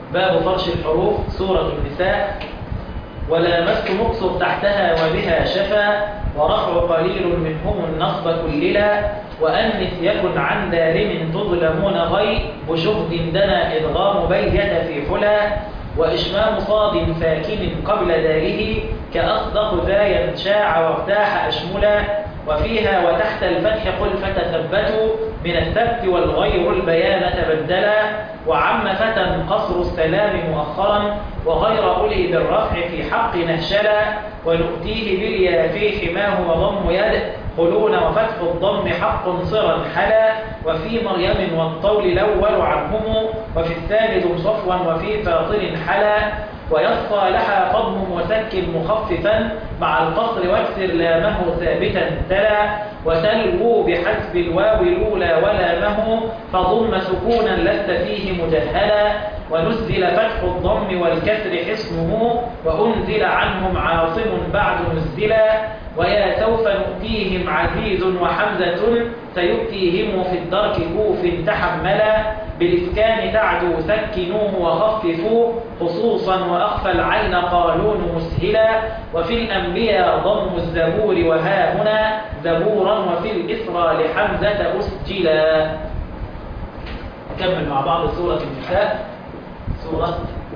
باب فرش الحروف سورة النساء ولامست مقصر تحتها وبها شفا ورفع قليل منهم النصب كللا وأنث يكن عن دارم تظلمون غي بشهد دنا إدغام بيت في حلا وإشمام صاد ساكن قبل داره كأصدق ذا شاع وارتاح أشملا وفيها وتحت الفتح قل فتثبتوا من الثبت والغير البيان تبدلا وعم فتى قصر السلام مؤخرا وغير أولي بالرفع في حق نهشلا ونؤتيه بالياء في حماه وضم يد خلون وفتح الضم حق صرا حلا وفي مريم والطول الأول عنهم وفي الثالث صفوا وفي فاطر حلا ويصفى لها قضم وسك مخففا مع القصر واكسر لامه ثابتا تلا وتلووا بحسب الواو الأولى ولامه فضم سكونا لست فيه مجهلا ونزل فتح الضم والكسر حصنه وأنزل عنهم عاصم بعد نزلا ويا سوف نؤتيهم عزيز وحمزة سيؤتيهم في الدرك كوف تحملا بالإسكان تعدو سكنوه وخففوا خصوصا وأخفى العين قالون مسهلا وفي الأنبياء ضم الزبور وها هنا زبورا وفي الإسرى لحمزة أسجلا نكمل مع بعض سورة النساء سورة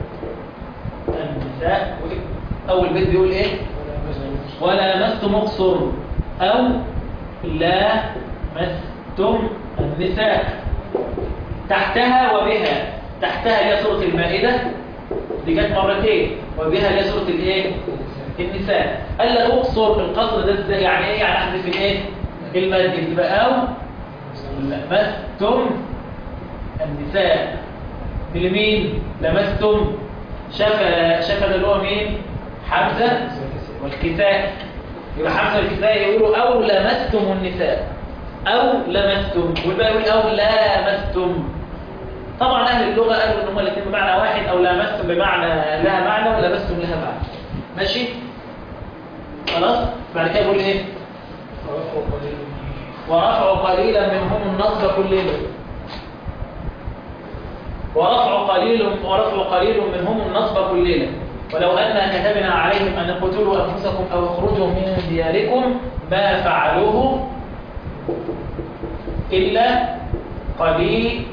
النساء أول بيت بيقول إيه ولا مست مقصر أو لا مستم النساء تحتها وبها تحتها هي سورة المائدة دي جت مرتين وبها هي سورة الايه النساء قال لك اقصر القصر ده ازاي يعني ايه يعني احذف الايه المد يبقى او لمستم النساء لمين لمستم شفا شفا ده اللي هو مين حمزه والكساء يبقى حمزه والكساء يقولوا او لمستم النساء او لمستم والباقي يقول او لامستم طبعا اهل اللغه قالوا ان هم الاثنين بمعنى واحد او لامستم بمعنى لها معنى ولمستم لها معنى ماشي خلاص بعد كده يقول ايه ورفع قليلا منهم النصب كلهم ورفع قليل ورفع قليل منهم النصب كللا ولو أن كتبنا عليهم أن اقتلوا أنفسكم أو اخرجوا من دياركم ما فعلوه إلا قليل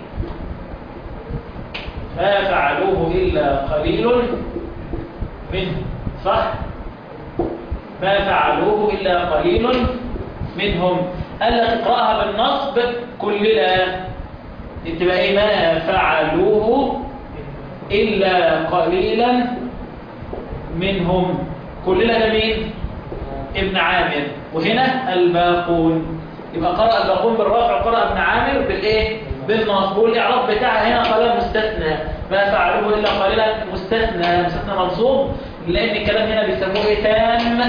ما فعلوه إلا قليل منهم صح؟ ما فعلوه إلا قليل منهم قال لك اقرأها بالنصب كلنا تبقى ايه ما فعلوه إلا قليلا منهم كلنا ده مين ابن عامر وهنا الباقون يبقى قرأ الباقون بالرفع وقرأ ابن عامر بالايه بالنصب والاعراب بتاعها هنا قال مستثنى ما فعلوه إلا قليلا مستثنى مستثنى منصوب لأن الكلام هنا بيسموه ايه تام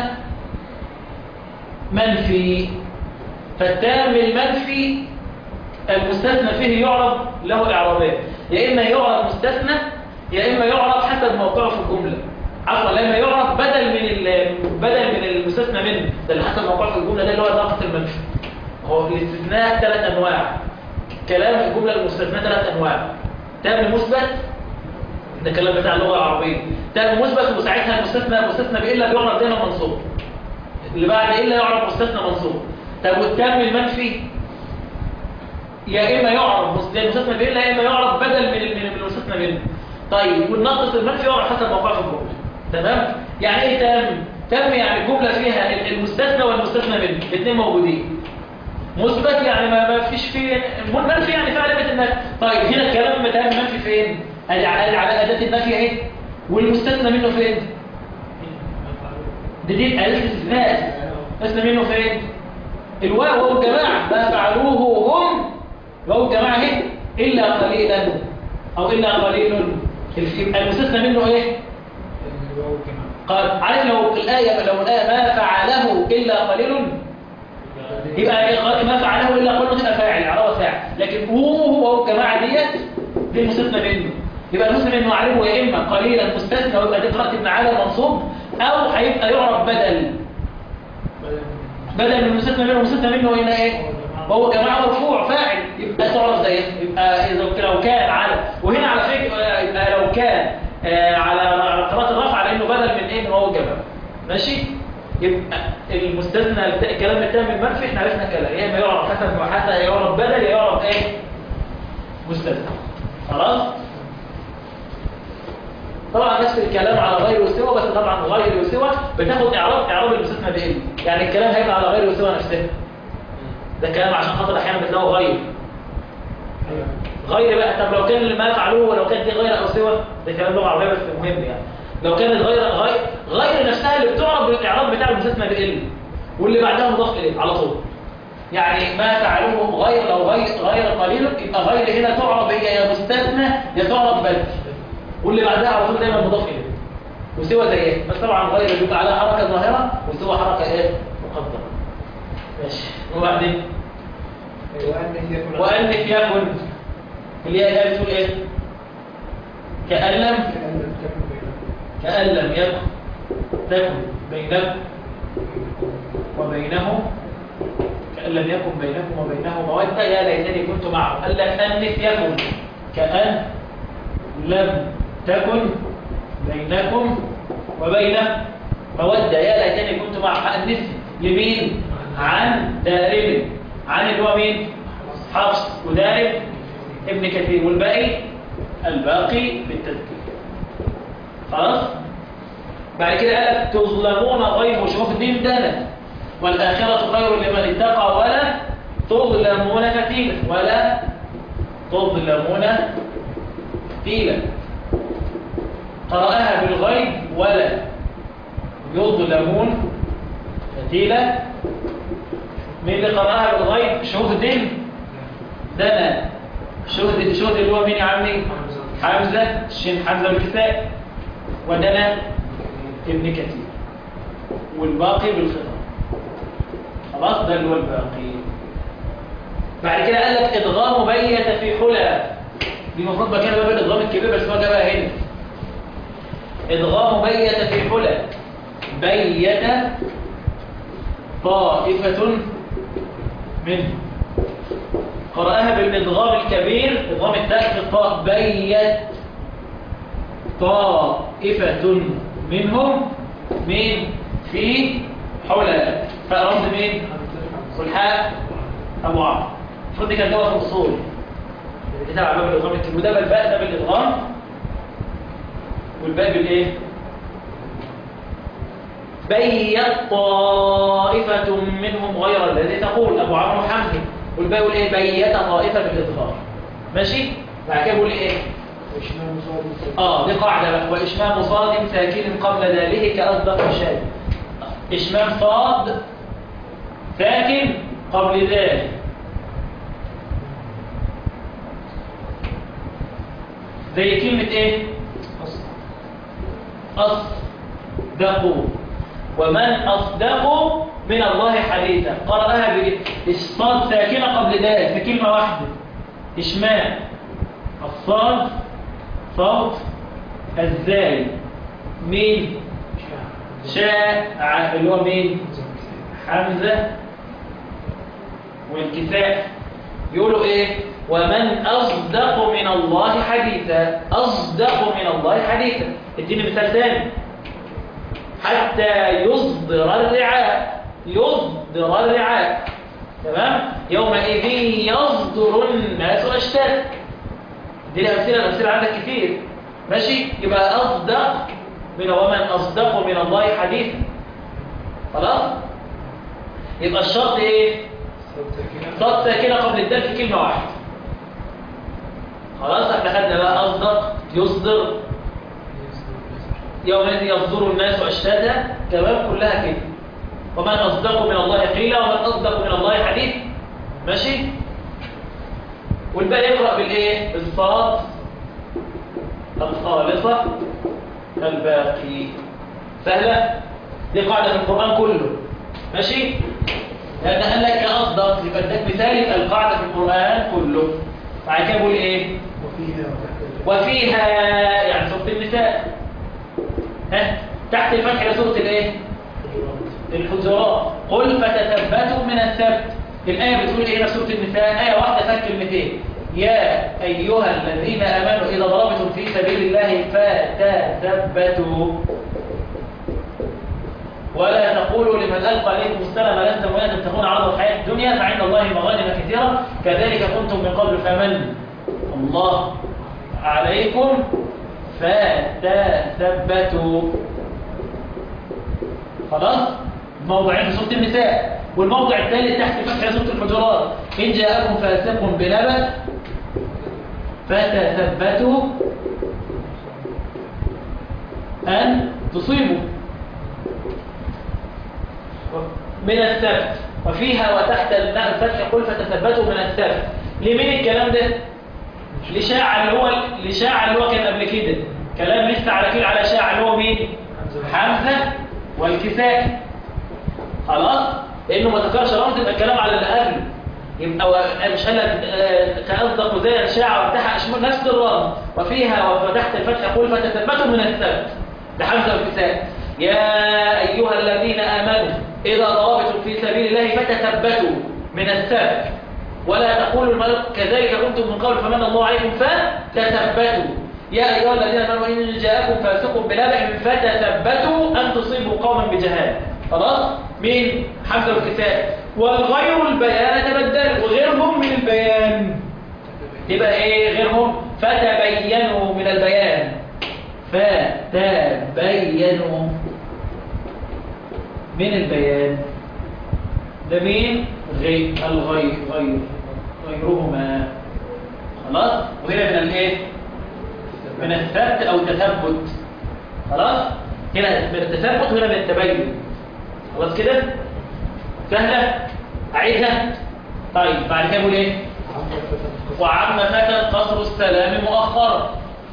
منفي فالتام المنفي المستثنى فيه يعرب له إعرابات يا إما يعرب مستثنى يا إما يعرب حسب موقعه في الجملة عفوا لما يعرب بدل من بدل من المستثنى منه ده اللي حسب موقعه في الجملة ده اللي هو ضغط المنفي هو الاستثناء ثلاث أنواع كلام الجملة المستثنى ثلاث أنواع تام مثبت ده كلام بتاع اللغة العربية تام مثبت وساعتها المستثنى المستثنى بإلا بيعرب دايما منصوب اللي بعد إلا يعرب مستثنى منصوب طب والتام المنفي يا إما يعرب المستثنى بإلا يا إما يعرب بدل من من المستثنى منه طيب والناقص المنفي يعرب حسب موقعه في الجملة تمام يعني إيه تام تام يعني الجملة فيها المستثنى والمستثنى منه الاثنين موجودين مثبت يعني ما ما فيش فيه منفي يعني فعل علامه النفي طيب هنا الكلام تام منفي فين ادي على على اداه النفي اهي والمستثنى منه فين دي دي الالف الاستثناء مستثنى منه فين الواو والجماعه ما فعلوه هم واو الجماعه اهي الا قليلا او الا قليل المستثنى منه ايه قال عارف لو الايه لو الايه ما فعله الا قليل يبقى ما فعله الا قليل تبقى فاعل اعرابه فاعل لكن هو هو الجماعه ديت دي المستثنى منه يبقى المستثنى منه عارفه يا اما قليلا مستثنى ويبقى دي قراءه ابن عالم منصوب او هيبقى يعرف بدل بدل من المستثنى منه المستثنى منه هنا ايه وهو جماعه مرفوع فاعل يبقى تعرف زي يبقى اذا لو كان على وهنا على فكره يبقى لو لو كان آه على على قراءة الرفع على انه بدل من ايه من واو الجماعة ماشي يبقى المستثنى الت- الكلام التام المنفي احنا عرفنا كلام يا اما يعرف حسب وحسب يا يعرف بدل يا يعرف ايه مستثنى خلاص طبعا نفس الكلام على غير وسوى بس طبعا غير وسوى بتاخد اعراب اعراب المستثنى بايه يعني الكلام هيبقى على غير وسوى نفسها ده كلام عشان خاطر احيانا بتلاقوا غير غير بقى طب لو كان اللي ما فعلوه ولو كانت دي غير او سوى ده كلام لغه عربيه بس مهم يعني لو كانت غير غير غير نفسها اللي بتعرب بالاعراب بتاع المستثنى بال واللي بعدها مضاف اليه على طول يعني ما فعلوه غير لو غير غير قليل يبقى غير هنا تعرب هي يا مستثنى يا تعرب بدل واللي بعدها على طول دايما مضاف اليه وسوى زي ايه بس طبعا غير بيبقى عليها حركه ظاهره وسوى حركه ايه مقدره ماشي وبعدين وأنف يكن الياء الآية بتقول إيه؟ كأن لم كأن لم يكن تكن بينكم وبينه كأن لم يكن بينكم وبينه مودة يا ليتني كنت معه قال لك أنف يكن كأن لم تكن بينكم وبينه مودة يا ليتني كنت معه أنف لمين؟ عن دارب عن اللي هو مين؟ حفص ودارب ابن كثير والباقي الباقي بالتذكير خلاص بعد كده قال لك تظلمون غير شوف الدين دنا والآخرة خير لمن اتقى ولا تظلمون فتيلا ولا تظلمون فتيلا قرأها بالغيب ولا يظلمون فتيلا مين اللي قرأها بالغيب شهد دنا شهد شهد اللي هو مين يا عمي حمزة الشين حمزة بالكساء ودنا ابن كثير والباقي بالخطأ خلاص ده اللي هو الباقي بعد كده قال لك ادغام بيت في حلى دي المفروض مكان باب الادغام الكبير بس هو جابها هنا ادغام بيت في حلى بيت طائفة منه قرأها بالإدغام الكبير إدغام التاء في الطاء بيت طائفة منهم من في حلى فاء رمز مين؟ والحاء أبو عمرو المفروض دي كانت جوه في الأصول الكتاب على باب الإدغام الكبير وده بالباء ده بالإدغام والباء بالإيه؟ بيت طائفة منهم غير الذي تقول أبو عمرو حمزة والباقي يقول إيه بيت طائفة بالإظهار ماشي بعد كده يقول إيه آه دي قاعدة بقى وإشمام صاد ساكن قبل ذلك كأصدق الشاذ إشمام صاد ساكن قبل ذلك زي كلمة إيه أصدقوا ومن أصدق من الله حديثا قرأها بالصاد ساكنة قبل ذلك في كلمة واحدة إشمام الصاد صوت الزاي مين شاء اللي هو مين حمزة والكساء يقولوا ايه ومن أصدق من الله حديثا أصدق من الله حديثا اديني مثال ثاني حتى يصدر الرعاء يصدر الرعاء تمام يومئذ يصدر الناس اشتاتا دي الامثله الامثله عندك كتير ماشي يبقى اصدق من ومن اصدق من الله حديثا خلاص يبقى الشرط ايه صاد ساكنه قبل الدال في كلمه واحده خلاص احنا خدنا بقى اصدق يصدر يومئذ يصدر الناس اشتاتا تمام كلها كده ومن اصدق من الله قيلا ومن اصدق من الله حديث ماشي والباقي يقرا بالايه بالصاد الخالصه الباقي سهله دي قاعده في القران كله ماشي لان قال لك اصدق يبقى اداك مثال يبقى القاعده في القران كله بعد كده بيقول ايه وفيها يعني سوره النساء ها تحت الفتح سورة الايه الحجرات قل فتثبتوا من السبت الآية بتقول ايه في سورة النساء آية واحدة فات كلمتين يا أيها الذين آمنوا إذا ضربتم في سبيل الله فتثبتوا ولا تقولوا لمن ألقى إليكم السلام لست مؤمنا تبتغون عرض الحياة الدنيا فعند الله مغانم كثيرة كذلك كنتم من قبل فمن الله عليكم فتثبتوا خلاص موضعين في سورة النساء والموضع الثالث تحت فتح سورة الحجرات إن جاءكم فاسق بنبأ فتثبتوا أن تصيبوا من السبت وفيها وتحت الفتح قل فتثبتوا من السبت لمين الكلام ده لشاعر اللي هو لشاعر اللي هو كان قبل كده كلام لسه على كده على شاعر اللي هو مين حمزه والكسائي خلاص لانه ما ذكرش رمز يبقى الكلام على اللي قبل يبقى مش قال كأصدق زي الشاعر بتاعها نفس الرمز وفيها وفتحت الفتح قل فتثبتوا من السبت لحمزه والكسائي يا ايها الذين امنوا إذا ضربتم في سبيل الله فتثبتوا من السبت ولا تقولوا الملك كذلك كنتم من قبل فمن الله عليكم فتثبتوا يا أيها الذين آمنوا إن جاءكم فاسق بنبأ فتثبتوا أن تصيبوا قوما بجهال خلاص مين حمزة والكتاب والغير البيان تبدل وغيرهم من البيان يبقى ايه غيرهم فتبينوا من البيان فتبينوا من البيان ده مين غير الغير غير غيرهما خلاص وهنا من الايه من الثبت او التثبت خلاص هنا من التثبت وهنا من التبين خلاص كده سهله اعيدها طيب بعد كده بقول ايه وعم فتى قصر السلام مؤخرا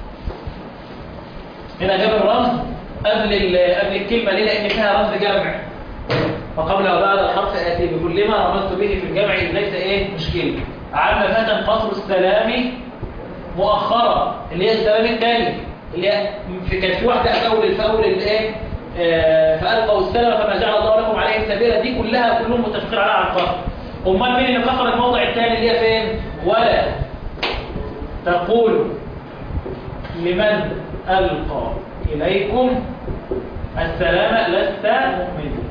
هنا جاب الرمز قبل قبل الكلمه ليه لان فيها رمز جمع فقبل وبعد الحرف آتي بكل ما رمزت به في الجمع ليس ايه مشكلة عم فتى قصر السلام مؤخرا اللي هي السلام الثاني اللي هي في كانت في واحدة في أول في أول الايه آه فألقوا السلام فما جعل الله لكم عليهم سبيلا دي كلها كلهم متفقين عليها على القصر أمال مين اللي قصر الموضع الثاني اللي هي فين ولا تقول لمن ألقى إليكم السلام لست مؤمنا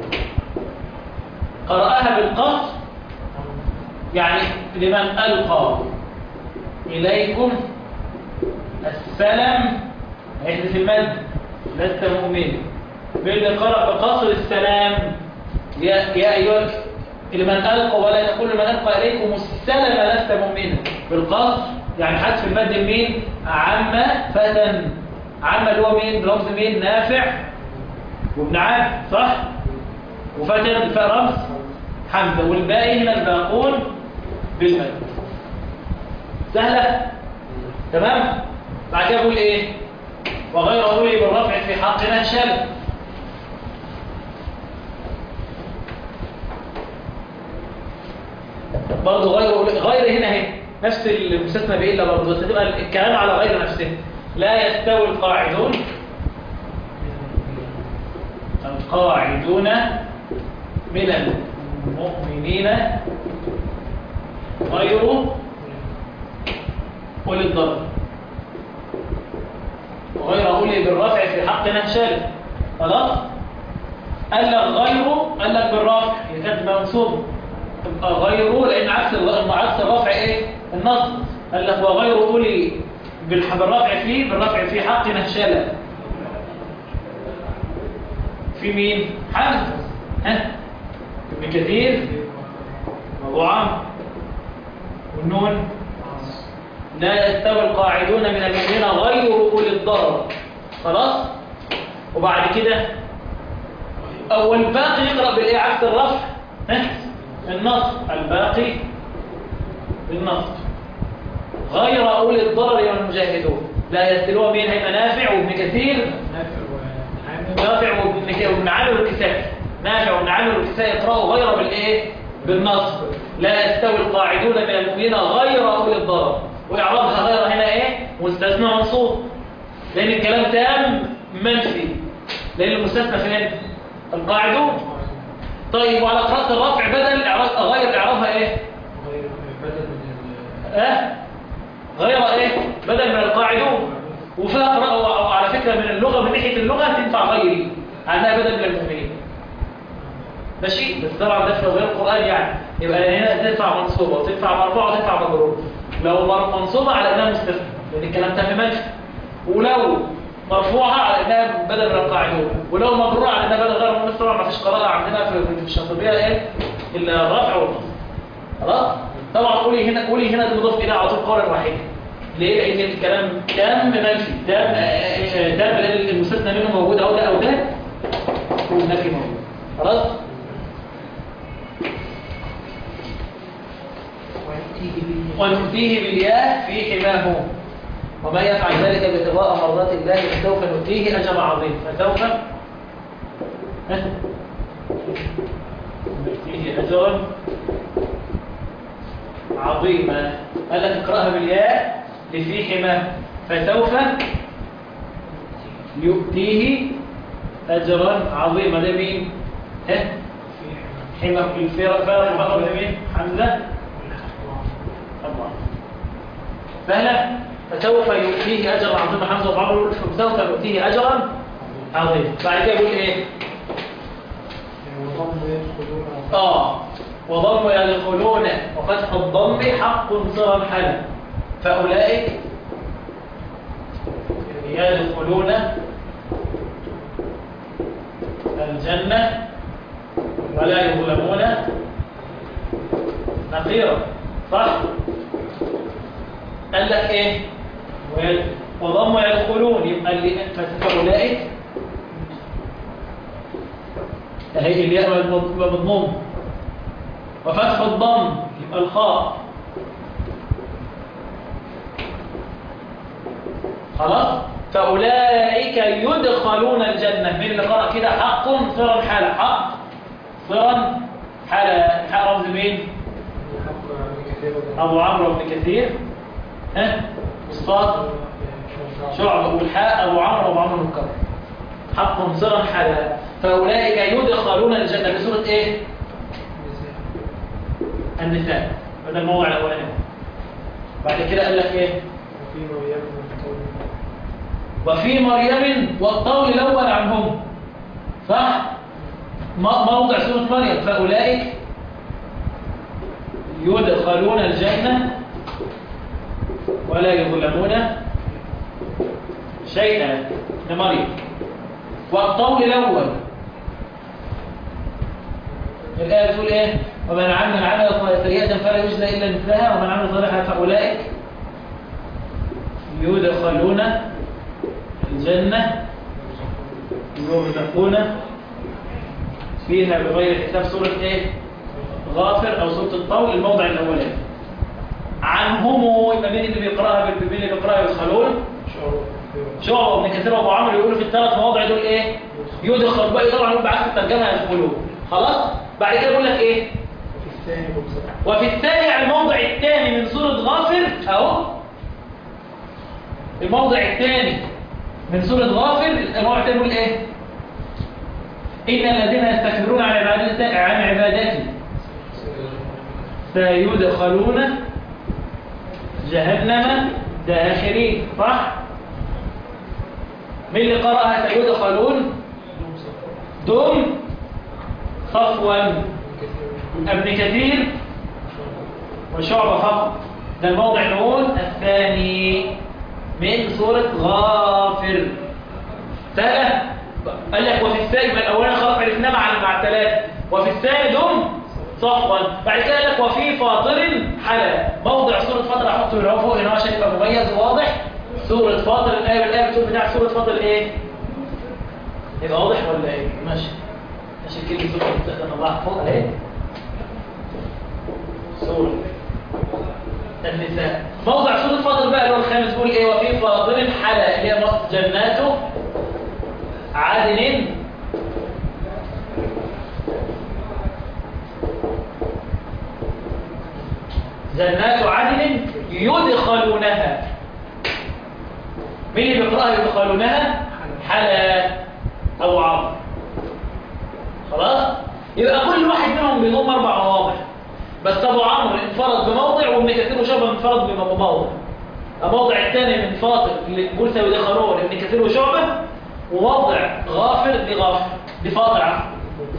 قرأها بالقصر يعني لمن ألقى إليكم السلام احدث المد لست مؤمن باللي قرأ بقصر السلام يا, يا أيها لمن ألقى ولا تقول لمن ألقى إليكم السلام لست مؤمنا بالقصر يعني حذف المد مين عم فتن عم اللي هو مين رمز مين نافع وابن عام صح وفتن الفاء رمز حمزة والباقي هنا الباقون بالمد سهلة تمام بعد كده بقول ايه وغير أولي بالرفع في حقنا شل برضه غير غير هنا اهي نفس المستثنى بإلا برضه بس تبقى الكلام على غير نفسه لا يستوي القاعدون القاعدون من المؤمنين غير أولي الضرر وغير أولي بالرفع في حق نهشل خلاص قال لك غيره قال لك بالرفع يكتب منصوب تبقى غيره لأن عكس عكس الرفع إيه النصب قال لك وغير أولي بالرفع فيه بالرفع في حق نهشل في مين حمزة ها ابن كثير وابو عمرو والنون لا يستوي القاعدون من المؤمنين غير اولي الضرر خلاص وبعد كده اول باقي يقرا بالايه عكس الرفع ها النصب الباقي بالنصب غير اولي الضرر والمجاهدون لا يستلوها مين هيبقى نافع وابن كثير نافع وابن عامر والكسائي نافع وابن عامر والكسائي يقرأوا غير بالايه بالنصب لا يستوي القاعدون من المؤمنين غير اولي الضرر واعرابها غير هنا ايه مستثنى منصوب لان الكلام تام منفي لان المستثنى فين القاعدون طيب وعلى قراءه الرفع بدل اعراب غير اعرابها ايه غير بدل من اه غير ايه بدل من القاعدون وفيها قراءة وعلى فكرة من اللغة من ناحية اللغة تنفع غيري عنها بدل من المؤمنين ماشي بس طبعا ده في غير القرآن يعني يبقى هنا تنفع منصوبة وتنفع مرفوعة وتنفع مجرور لو مر- منصوبة على انها مستثنى لان الكلام تم منفي ولو مرفوعة على انها بدل من القاعدون ولو مجرورة على انها بدل غير مؤمن طبعا ما فيش قراءة عندنا في في الشاطبية ايه الا الرفع والنصب خلاص طبعا قولي هنا قولي هنا تضاف الى على طول قولا واحدا ليه لان الكلام تام منفي تام آه، آه، تام لان المستثنى منه موجود او ده او ده والنفي موجود خلاص ونؤتيه بالياء في حماه وما يفعل ذلك ابتغاء مرضات الله فسوف نؤتيه اجر عظيم فسوف نؤتيه اجرا عظيما قال لك اقراها بالياء لفي حماه فسوف يؤتيه اجرا عظيما ده مين ها حماه الفرق فرق بقى ده مين حمزه الله سهلة فسوف يؤتيه أجرا عظيما حمزة وعمر يقول فسوف يؤتيه أجرا عظيما بعد كده يقول إيه آه وضم يدخلون وفتح الضم حق صرا حلا فأولئك يدخلون الجنة ولا يظلمون نقيرا صح قال لك ايه ويل- وضم يدخلون يبقى اللي فاولئك اهي الياء مضم- مضموم وفتح الضم يبقى الخاء خلاص فاولئك يدخلون الجنه من اللي قرأ كده حق صرا حالا حق صرا حالا حق رمز مين ابو عمرو بن كثير ها والصاد شعب والحاء ابو عمرو ابو عمرو المكرر حق صرا حلا فاولئك يدخلون الجنه بسوره ايه النساء هذا الموضع الاولاني بعد كده قال لك ايه وفي مريم والطول الاول عنهم صح م- موضع سوره مريم فاولئك يدخلون الجنه ولا يظلمون شيئا لمريم والطول الأول الآية تقول إيه ومن عمل عمل سيئة فلا يجزى إلا مثلها ومن عمل صالحا فأولئك يدخلون الجنة يرزقون فيها بغير حساب سورة إيه غافر أو سورة الطول الموضع الأولاني عنهم يبقى مين اللي بيقراها مين اللي بيقراها يدخلون شعبة وابن كثير وابو عمرو يقولوا في الثلاث مواضع دول ايه يدخل بقى طبعا يقول بعكس الترجمه يدخلون خلاص بعد كده يقول لك ايه وفي الثاني على الموضع الثاني من سوره غافر اهو الموضع الثاني من سوره غافر الموضع الثاني يقول ايه ان الذين يستكبرون عن عبادتي عن عبادتي سيدخلون جهنم داخرين صح من اللي قرأها سيدخلون دم صفوا ابن كثير وشعبة فقط ده الموضع الأول الثاني من سورة غافر سهلة قال لك وفي الثاني يبقى الأولاني خلاص عرفناه مع مع الثلاثة وفي الثاني دم صفوا بعد كده قال لك وفي فاطر حلا موضع سورة فاطر احطه هنا فوق هنا عشان يبقى مميز وواضح سورة فاطر الآية والآية بتقول بتاع سورة فاطر ايه يبقى واضح ولا ايه ماشي ماشي كلمة سورة بتستخدم الله فوق اهي سورة النساء موضع سورة فاطر بقى اللي هو الخامس بيقول ايه وفي فاطر حلا اللي هي جناته عدن جنات عدن يدخلونها مين اللي بيقرأها يدخلونها حلا أو عمرو خلاص يبقى كل واحد منهم بيضم أربع مواضع بس أبو عمرو انفرد بموضع وابن كثير وشعبة انفرد بموضع الموضع الثاني من فاطر لمرسى ودخلون ابن كثير وشعبة ووضع غافر لغافر لفاطر عفوا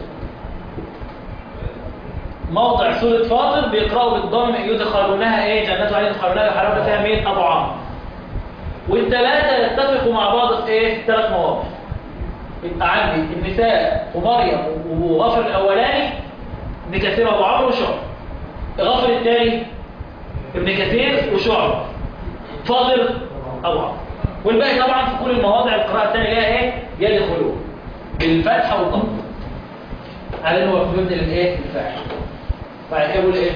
موضع سورة فاطر بيقرأوا بالضم يدخلونها ايه جنات عدن يدخلونها يحرمون فيها مين ابو عمرو والثلاثة يتفقوا مع بعض في ايه في ثلاث مواضع يبقى عندي النساء ومريم وغافر الاولاني ابن كثير وابو عمرو وشعبة غافر الثاني ابن كثير وشعبة فاضل ابو عمرو والباقي طبعا في كل المواضع القراءة الثانية ليها ايه يدخلون بالفتحة والضم على انه مفهوم للايه الفاعل بعد كده يقول ايه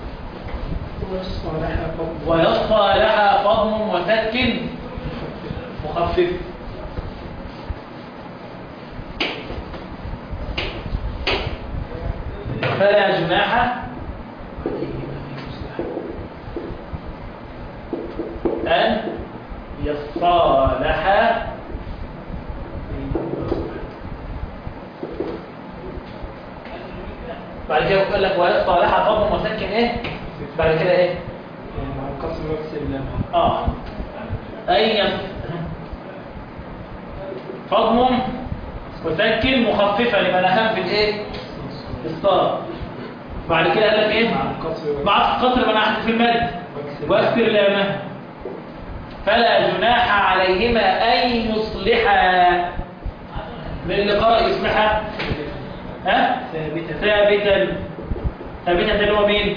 ويصفى لها فضم وسك مخفف فلا جناح أن يصالح بعد كده يقول لك ويصالح فضم وسكن ايه بعد كده ايه مع القسم نفس اللام اه اي فضم وسكن مخففة لمن أهم في الايه في الصلاة بعد كده قال لك ايه مع القصر مع القصر من أحد في المد واكسر لامه فلا جناح عليهما أن يصلحا من اللي قرأ يصلحا ها ثابتة ثابتا ثابتا اللي هو مين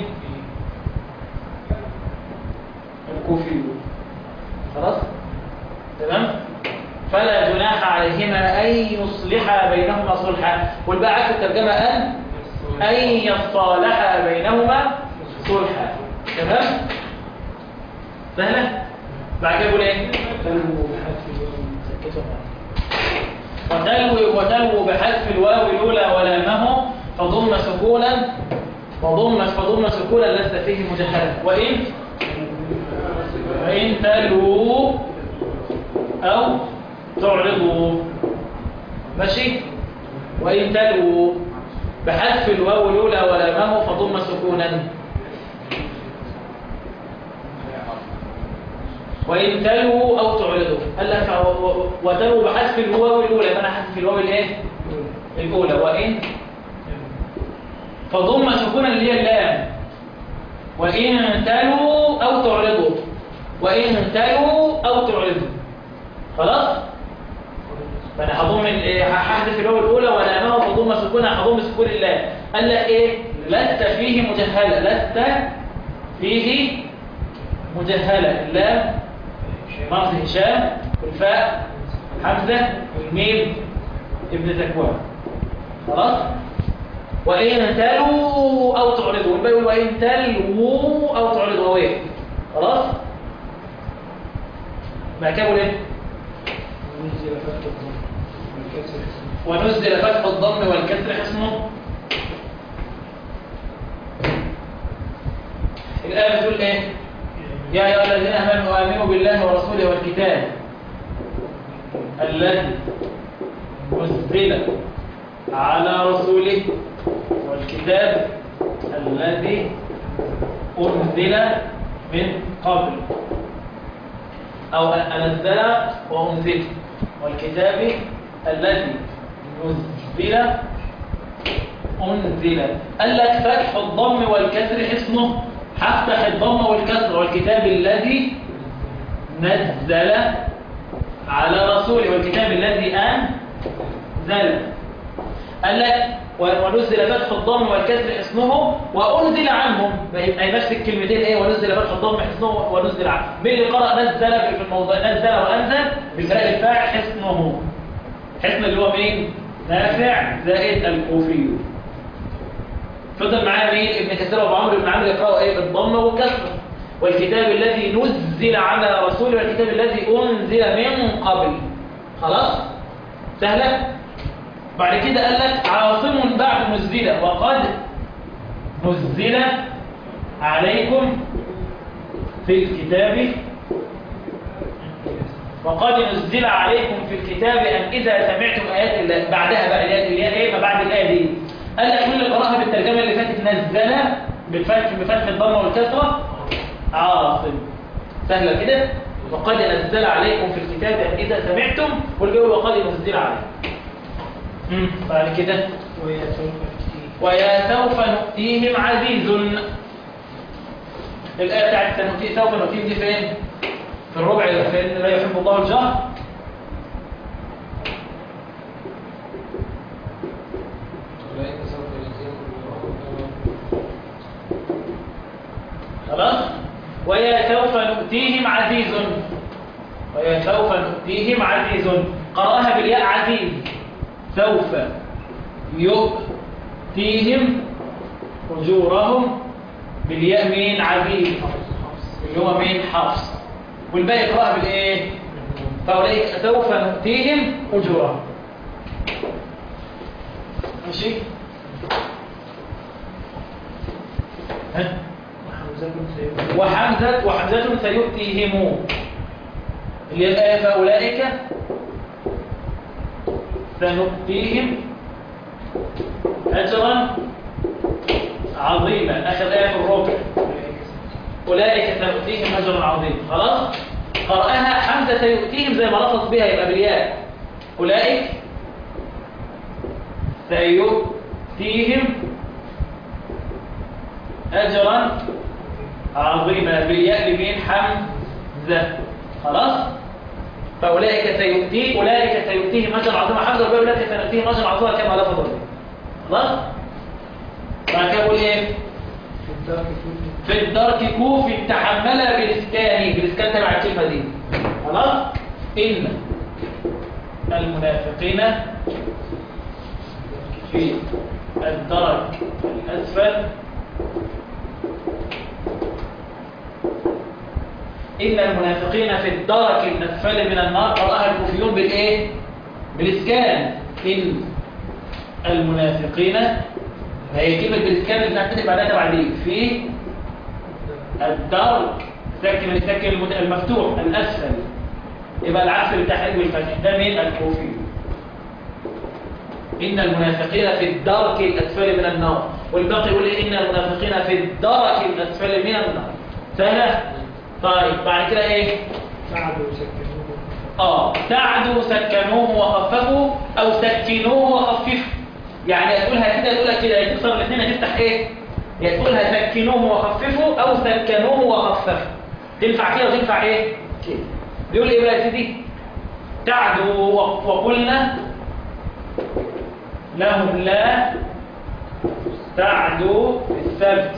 الكوفي خلاص تمام فلا جناح عليهما أن يصلحا بينهما صلحا والباقي عكس الترجمة أن أن يصالحا بينهما صلحا تمام سهلة بعد كده يقول ايه تنمو بحذف الواو سكتوا وتلو وتلو بحذف الواو الأولى ولامه فضم سكونا فضم فضم سكونا لست فيه مجهلا وإن وإن تلو أو تعرضوا ماشي وإن تلو بحذف الواو الأولى ولامه فضم سكونا وإن تلو أو تعرضوا قال لك و- و- وتلو بحذف الواو الأولى فأنا حذف الواو الإيه؟ الأولى وإن فضم سكونا اللي هي اللام وإن تلو أو تعرضوا وإن تلو أو تعرضوا خلاص؟ فأنا هضم ال- إيه؟ هحذف الواو الأولى ولامها فضم سكونا هضم سكون اللام قال لك إيه؟ لست فيه مجهلة لست فيه مجهلة اللام رمز هشام والفاء حمزة والميم ابن ذكوان خلاص وإن تلوا أو تعرضوا والباقي يقول وإن تلوا أو تعرضوا هو إيه خلاص بعد كده يقول إيه نزل فتح الضم والكسر اسمه ونزل فتح الضم والكسر اسمه الآية بتقول إيه يا أيها الذين آمنوا آمنوا بالله ورسوله والكتاب الذي نزل على رسوله والكتاب الذي أنزل من قبل أو أنزل وأنزل والكتاب الذي نزل أنزل قال لك فتح الضم والكسر اسمه هفتح الضم والكسر والكتاب الذي نزل على رسوله والكتاب الذي أنزل قال لك ونزل فتح الضم والكسر اسمه وأنزل عنهم يبقى نفس الكلمتين ايه ونزل فتح الضم اسمه ونزل عنه مين اللي قرأ نزل في الموضوع نزل وأنزل بالفعل الفاعل حسنه حسن اللي هو مين نافع زائد الكوفي فضل معايا مين ابن كثير وابو عمرو بن عمرو يقرأوا ايه بالضم والكسر والكتاب الذي نزل على رسوله والكتاب الذي أنزل من قبل خلاص سهلة بعد كده قال لك عاصم بعد نزل وقد نزل عليكم في الكتاب وقد نزل عليكم في الكتاب أن إذا سمعتم آيات الله بعدها بقى الآيات اللي هي إيه ما بعد الآية دي قال لك كل قراءها بالترجمة اللي فاتت نزل بالفتح بفتح الضمة والكسرة عاصم سهلة كده وقد نزل عليكم في الكتاب أن إذا سمعتم والجو وقد نزل عليكم مم. بعد كده وهي سوف تأتي ويا سوف نؤتيهم عزيز الآية بتاعت سنؤتي سوف نؤتيهم دي فين؟ في الربع فين لا يحب الله الجهر أولئك سوف يجزيهم الله خلاص ويا سوف نؤتيهم عزيز ويا سوف نؤتيهم عزيز قرأها بالياء عزيز سوف يؤتيهم أجورهم بالياء مين عزيز اللي هو مين حفص والباقي يقرأها بالإيه فأولئك سوف نؤتيهم أجورهم ماشي ها وحمزة سيؤتي وحمزة وحمزة سيؤتيهم اللي هي الآية فأولئك سنؤتيهم أجرا عظيما آخر آية في الربع أولئك سنؤتيهم أجرا عظيما خلاص قرأها حمزة سيؤتيهم زي ما لفظ بها يبقى بالياء أولئك سيؤتيهم أجرا عظيما بالياء لمين حمزة خلاص فأولئك سيؤتي أولئك سيؤتيهم أجرا عظيما حمزة وبقى أولئك سنؤتيهم أجرا عظيما كما لفظ به خلاص بعد كده بقول إيه في الدرك كله في الدرك كوف تحمل بالإسكان بالإسكان تبع الكلمة دي خلاص إن المنافقين في الدرك الأسفل إن المنافقين في الدرك الأسفل من النار قرأها الكوفيون بالإيه؟ بالإسكان إن المنافقين هي كلمة بالإسكان اللي هتكتب بعدها تبع دي في الدرك ساكن الساكن المت- المفتوح الأسفل يبقى العكس بالتحريك والفتح ده مين الكوفي إن المنافقين في الدرك الأسفل من النار والباقي يقول إيه؟ إن المنافقين في الدرك الأسفل من النار سهلة؟ طيب بعد كده إيه؟ سعدوا وسكنوه آه ساعدوا سكنوه وخففوا أو سكنوه وخففوا يعني تقولها كده تقولها كده يا تكسر الاثنين هتفتح إيه؟ يا تقولها سكنوه وخففوا أو سكنوه وخففوا تنفع كده وتنفع إيه؟ كده بيقول إيه بقى يا سيدي؟ تعدوا و- وقلنا لهم لا تعدوا في السبت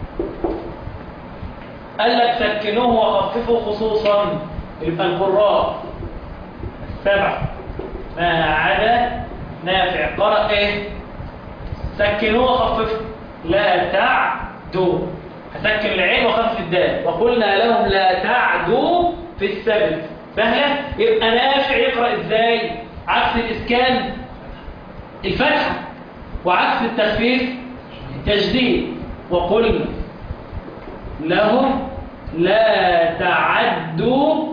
قال لك سكنوه وخففوا خصوصا يبقى القراء السبع ما عدا نافع قرأ ايه سكنوه وخففوا لا تعدوا هسكن العين وخفف الدال وقلنا لهم لا تعدوا في السبت سهلة يبقى نافع يقرأ ازاي عكس الإسكان الفتحة وعكس التخفيف التجديد وقلنا لهم لا تعدوا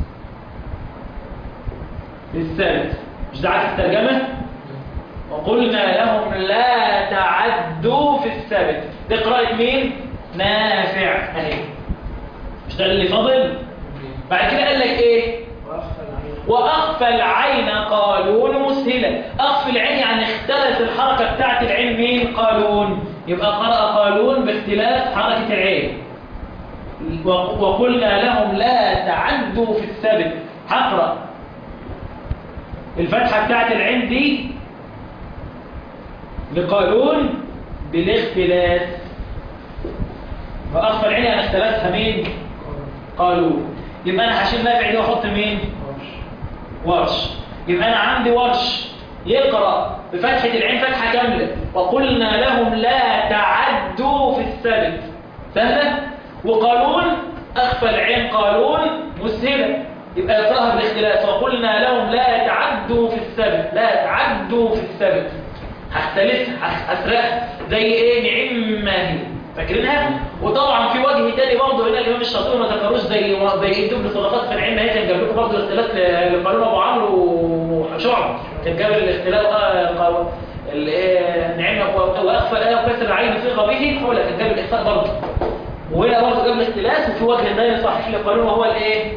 في السبت مش ده عكس الترجمة وقلنا لهم لا تعدوا في السبت دي قراءة مين نافع اهي مش ده اللي فاضل بعد كده قال لك ايه وأخفى العين وأخفى العين قالون مسهلة أخفى العين يعني اختلت الحركة بتاعت العين مين قالون يبقى قرأ قالون باختلاف حركة العين وق- وقلنا لهم لا تعدوا في السبت هقرأ الفتحة بتاعت العين دي لقالون بالاختلاف وأخفى العين يعني اختلافها مين قالون يبقى أنا هشيل نافع دي وأحط مين ورش يبقى أنا عندي ورش يقرأ بفتحة العين فتحة كاملة وقلنا لهم لا تعدوا في السبت سهلة وقالون أخفى العين قالون مسهلة يبقى يقرأها بالاختلاف وقلنا لهم لا تعدوا في السبت لا تعدوا في السبت هختلفها هسرقها زي ايه نعمة هي فاكرينها وطبعا في وجه تاني برضه هنا الامام الشاطبي ما ذكروش زي زي دبل صدقات في العلم هي كان جاب لكم برضه الاختلاف ل- لقانون ابو عمرو وشعب كان جاب الاختلاف آه، قا- ال- آه، نعمة و- واخفى الايه وكسر العين في به حول كان جاب الاخفاء برضه وهنا برضه جاب الاختلاس وفي وجه ثاني صحيح للقانون وهو الايه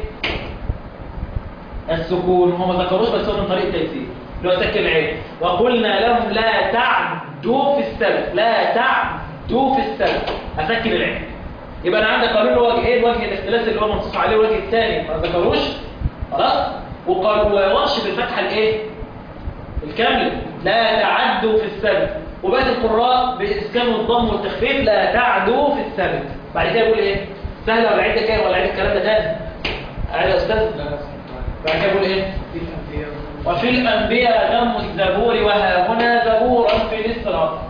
السكون هو ما ذكروش بس هو من طريق التيسير اللي هو سكن العين وقلنا لهم لا تعدوا في السبت لا تعدوا في السبت اسكن العين يبقى انا عندي قانون وجه ايه وجه الاختلاس اللي هو منصوص عليه الوجه الثاني ما ذكروش خلاص وقال وورش بالفتحه الايه الكامله لا تعدوا في السبت وباقي القراء باسكان الضم والتخفيف لا تعدوا في السبت بعد كده يقول ايه سهله ولا عيد كده ولا عيد الكلام ده تاني عيد يا استاذ بعد كده يقول ايه في الأنبياء وفي الأنبياء ذم الزبور وها هنا زبورا في الإسراء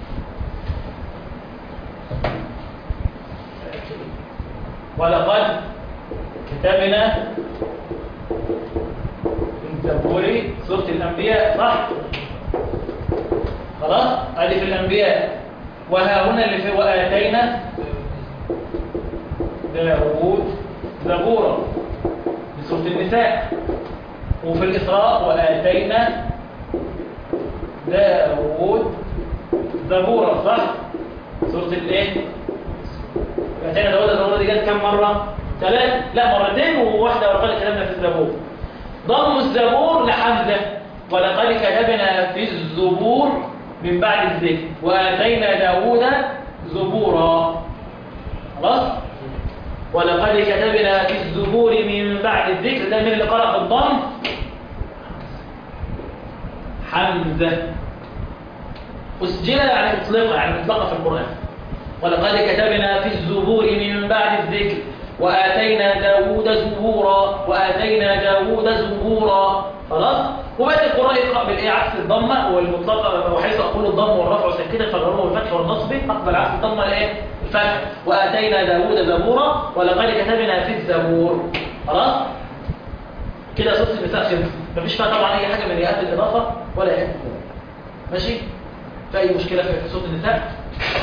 ولقد كتبنا في الزبور سورة الأنبياء صح؟ خلاص؟ هذه في الأنبياء وها هنا اللي في وآتينا داود زبورا في سورة النساء وفي الإسراء وآتينا داود زبورا صح؟ سورة الإيه؟ آتينا داود زبورا دي جت كم مرة؟ ثلاث لا مرتين وواحدة وقال كلامنا في الزبور ضم الزبور لحمزة ولقد كتبنا في الزبور من بعد الذكر وآتينا داود زبورا خلاص؟ ولقد كتبنا في الزبور من بعد الذكر ده من اللي قرأ بالضم حمزة أسجل يعني أطلق يعني أطلق في القرآن ولقد كتبنا في الزبور من بعد الذكر وآتينا داود زبورا وآتينا داود زبورا خلاص وبقى القراء يقرأ بالإيه عكس الضمة والمطلقة وحيث أقول الضم والرفع ساكنة فالجر والفتح والنصب أقبل عكس الضمة الإيه الفتح وآتينا داود زبورا ولقد كتبنا في الزبور خلاص كده صوت النساء خلص مفيش فيها طبعا أي حاجة من ياءات الإضافة ولا ياءات الإضافة ماشي في أي مشكلة في صوت النساء